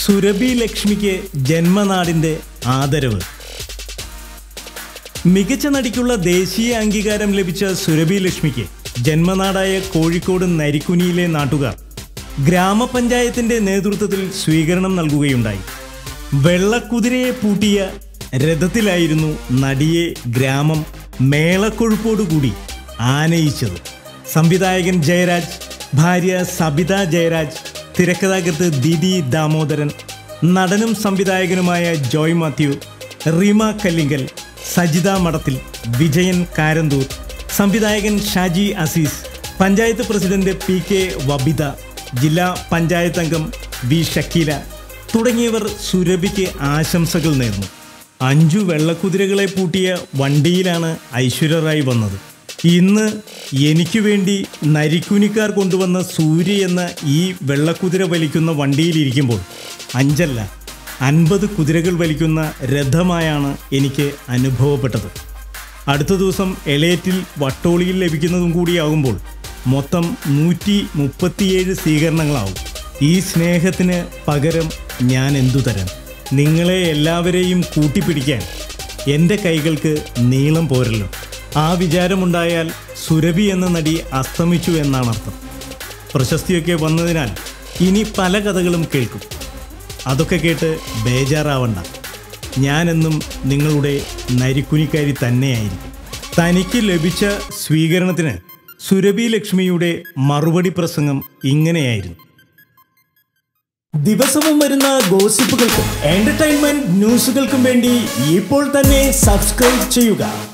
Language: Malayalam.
സുരഭി ലക്ഷ്മിക്ക് ജന്മനാടിന്റെ ആദരവ് മികച്ച നടിക്കുള്ള ദേശീയ അംഗീകാരം ലഭിച്ച സുരഭി ലക്ഷ്മിക്ക് ജന്മനാടായ കോഴിക്കോട് നരിക്കുനിയിലെ നാട്ടുകാർ ഗ്രാമപഞ്ചായത്തിന്റെ നേതൃത്വത്തിൽ സ്വീകരണം നൽകുകയുണ്ടായി വെള്ളക്കുതിരയെ പൂട്ടിയ രഥത്തിലായിരുന്നു നടിയെ ഗ്രാമം മേളക്കൊഴുപ്പോടുകൂടി ആനയിച്ചത് സംവിധായകൻ ജയരാജ് ഭാര്യ സബിത ജയരാജ് തിരക്കഥാകൃത്ത് ദിദി ദാമോദരൻ നടനും സംവിധായകനുമായ ജോയ് മാത്യു റീമ കല്ലിങ്കൽ സജിത മഠത്തിൽ വിജയൻ കാരന്തൂർ സംവിധായകൻ Shaji Azeez panchayat president P K Vabitha ജില്ലാ പഞ്ചായത്ത് അംഗം വി ഷക്കീല തുടങ്ങിയവർ സുരഭിക്ക് ആശംസകൾ നേർന്നു അഞ്ചു വെള്ളക്കുതിരകളെ പൂട്ടിയ വണ്ടിയിലാണ് ഐശ്വര്യ റായ് വന്നത് ഇന്ന് എനിക്ക് വേണ്ടി നരിക്കുനിക്കാർ കൊണ്ടുവന്ന സൂര്യ എന്ന ഈ വെള്ളക്കുതിര വലിക്കുന്ന വണ്ടിയിലിരിക്കുമ്പോൾ അഞ്ചല്ല അൻപത് കുതിരകൾ വലിക്കുന്ന രഥമായാണ് എനിക്ക് അനുഭവപ്പെട്ടത് അടുത്ത ദിവസം എളേറ്റിൽ വട്ടോളിയിൽ ലഭിക്കുന്നതും കൂടിയാകുമ്പോൾ മൊത്തം നൂറ്റി മുപ്പത്തിയേഴ് സ്വീകരണങ്ങളാവും ഈ സ്നേഹത്തിന് പകരം ഞാൻ എന്തു തരാം നിങ്ങളെ എല്ലാവരെയും കൂട്ടിപ്പിടിക്കാൻ എൻ്റെ കൈകൾക്ക് നീളം പോരല്ലോ ആ വിചാരമുണ്ടായാൽ സുരഭി എന്ന നടി അസ്തമിച്ചു എന്നാണ് അർത്ഥം പ്രശസ്തിയൊക്കെ വന്നതിനാൽ ഇനി പല കഥകളും കേൾക്കും അതൊക്കെ കേട്ട് ബേജാറാവണ്ട ഞാനെന്നും നിങ്ങളുടെ നരിക്കുനിക്കാരി തന്നെയായിരിക്കും തനിക്ക് ലഭിച്ച സ്വീകരണത്തിന് സുരഭി ലക്ഷ്മിയുടെ മറുപടി പ്രസംഗം ഇങ്ങനെയായിരുന്നു ദിവസവും വരുന്ന ഗോസിപ്പുകൾക്കും എന്റർടൈൻമെന്റ് ന്യൂസുകൾക്കും വേണ്ടി ഇപ്പോൾ തന്നെ സബ്സ്ക്രൈബ് ചെയ്യുക